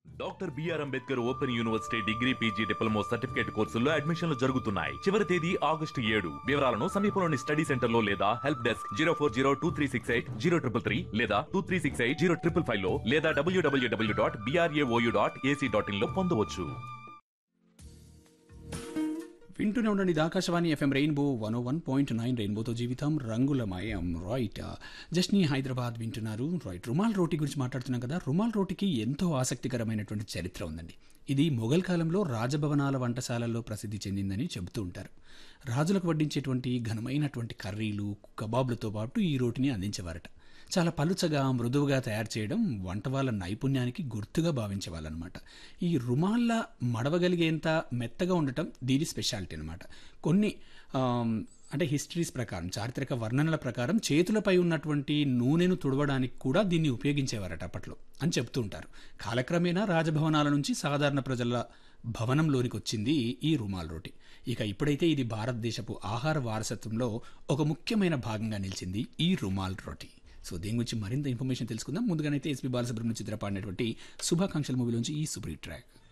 doctor BR Ambedkar open university degree PG diploma certificate కోర్సుల్లో అడ్మిషన్లు జరుగుతున్నాయి చివరి తేదీ ఆగస్టు ఏడు వివరాలను సమీపంలోని స్టడీ సెంటర్ లో లేదా help desk zero four zero two three six eight zero triple three లేదా two three six eight zero triple five లో లేదా W W W dot B R A O U dot A C dot in లో పొందవచ్చు వింటూనే ఉండండి ఇది Akashvani FM rainbow one O one point nine రెయిన్బోతో జీవితం రంగులమయం రైట్ జస్ట్ నీ హైదరాబాద్ వింటున్నారు రైట్ రుమాల్ రోటీ గురించి మాట్లాడుతున్నాం కదా రుమాల్ రోటీకి ఎంతో ఆసక్తికరమైనటువంటి చరిత్ర ఉందండి ఇది మొఘల్ కాలంలో రాజభవనాల వంటశాలల్లో ప్రసిద్ధి చెందిందని చెబుతూ ఉంటారు రాజులకు వడ్డించేటువంటి ఘనమైనటువంటి కర్రీలు కబాబ్లతో పాటు ఈ రోటిని అందించేవారట చాలా పలుచగా మృదువుగా తయారు చేయడం వంట వాళ్ళ నైపుణ్యానికి గుర్తుగా భావించేవాళ్ళనమాట ఈ రుమాళ్ళ మడవగలిగేంత మెత్తగా ఉండటం దీని స్పెషాలిటీ అనమాట కొన్ని ఆమ్, అంటే హిస్టరీస్ ప్రకారం చారిత్రక వర్ణనల ప్రకారం చేతులపై ఉన్నటువంటి నూనెను తుడవడానికి కూడా దీన్ని ఉపయోగించేవారట అప్పట్లో అని చెప్తూ ఉంటారు కాలక్రమేణా రాజభవనాల నుంచి సాధారణ ప్రజల భవనంలోనికి వచ్చింది ఈ రుమాల్ రోటి ఇక ఇప్పుడైతే ఇది భారతదేశపు ఆహార వారసత్వంలో ఒక ముఖ్యమైన భాగంగా నిలిచింది ఈ రుమాల్ రోటి సో దీని గురించి మరింత ఇన్ఫర్మేషన్ తెలుసుకుందాం ముందుగానైతే ఎస్పీ బాలసుబ్రహ్మణ్యం చిత్ర పాడినటువంటి శుభాకాంక్షల మూవీలోంచి ఈ సూపర్ హిట్ ట్రాక్